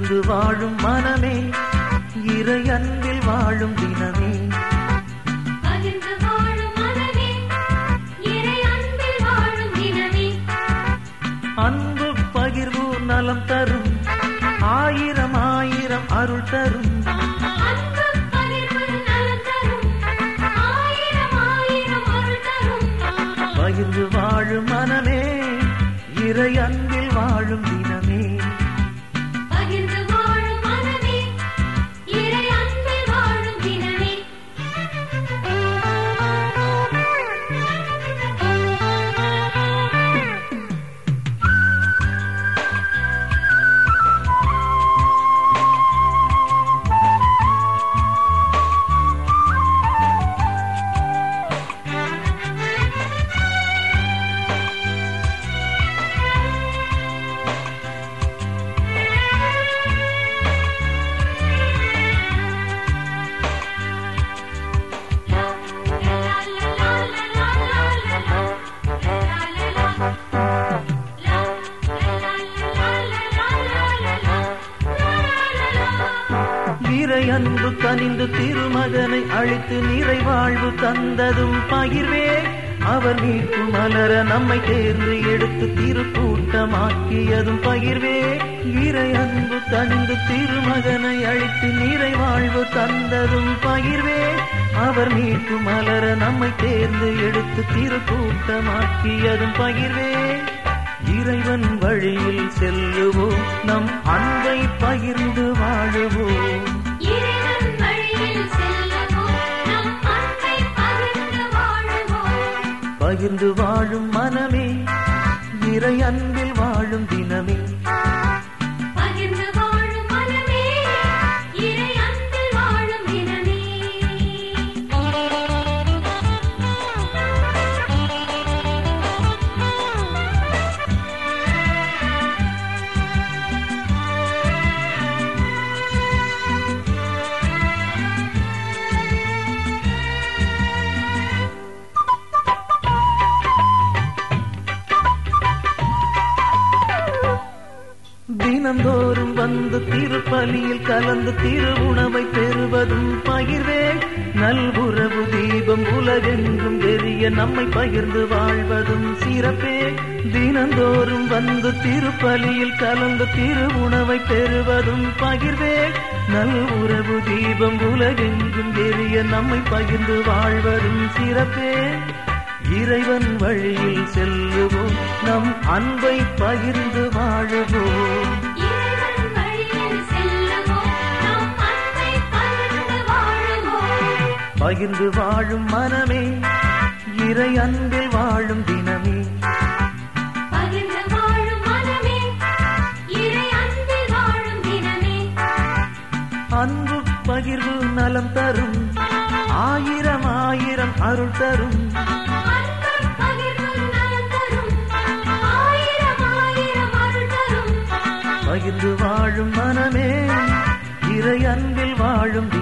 பகிர்ந்து வாழும் மனமே இறை அன்பில் வாழும் தினமே பகிர்ந்து வாழும் மனமே இறை அன்பில் வாழும் தினமே அன்பு பகிர்வு நலம் தரும் ஆயிரம் ஆயிரம் அருள் தரும் அன்பு பகிர்வு நலம் தரும் ஆயிரம் ஆயிரம் அருள் தரும் பகிர்ந்து வாழும் மனமே இறை அன்பில் வாழும் தினமே பகிர்ந்து வாழும் மனமே இறை அன்பில் வாழும் தினமே இறை அன்பு கனிந்து திருமகனை அழித்து நிறைவாழ்வு தந்ததும் பகிர்வே அவர் மீட்கும் மலர நம்மை தேர்ந்து எடுத்து திருக்கூட்டமாக்கியதும் பகிர்வே இறை அன்பு கனிந்து திருமகனை அழித்து நிறைவாழ்வு தந்ததும் பகிர்வே அவர் மீட்கும் மலர நம்மை தேர்ந்து எடுத்து திருக்கூட்டமாக்கியதும் பகிர்வே இறைவன் வழியில் செல்லுவோம் நம் அன்பை பகிர்ந்து வாழுவோம் இறைவன் வழியில் செல்லுவோம் நம் அன்பை பகிர்ந்து வாழுவோம் பகிர்ந்து வாழும் மனமே இறை அன்பில் வாழும் தினமே பகிர்ந்து வாழும் மனமே இறை அன்பில் வாழும் தினமே தினந்தோறும் வந்து திருப்பலியில் கலந்து திரு உணவை பெறுவதும் பகிர்வே நல்புறவு தீபம் உலகெங்கும் எரிய நம்மை பகிர்ந்து வாழ்வதும் சிறப்பே தினந்தோறும் வந்து திருப்பலியில் கலந்து திரு உணவை பெறுவதும் பகிர்வே நல்புறவு தீபம் உலகெங்கும் எரிய நம்மை பகிர்ந்து வாழ்வதும் சிறப்பே இறைவன் வழியில் செல்லுவோம் நம் அன்பை பகிர்ந்து வாழுவோம் இறைவன் வழியில் செல்லுவோம் நம் அன்பை பகிர்ந்து வாழுவோம் பகிர்ந்து வாழும் மனமே இறை அன்பில் வாழும் தினமே பகிர்ந்து வாழும் மனமே இறை அன்பில் வாழும் தினமே அன்பு பகிர்வு நலம் தரும் ஆயிரம் ஆயிரம் அருள் தரும் அன்பு பகிர்வு நலம் தரும் ஆயிரம் ஆயிரம் அருள் தரும் பகிர்ந்து வாழும் மனமே இறை அன்பில் வாழும்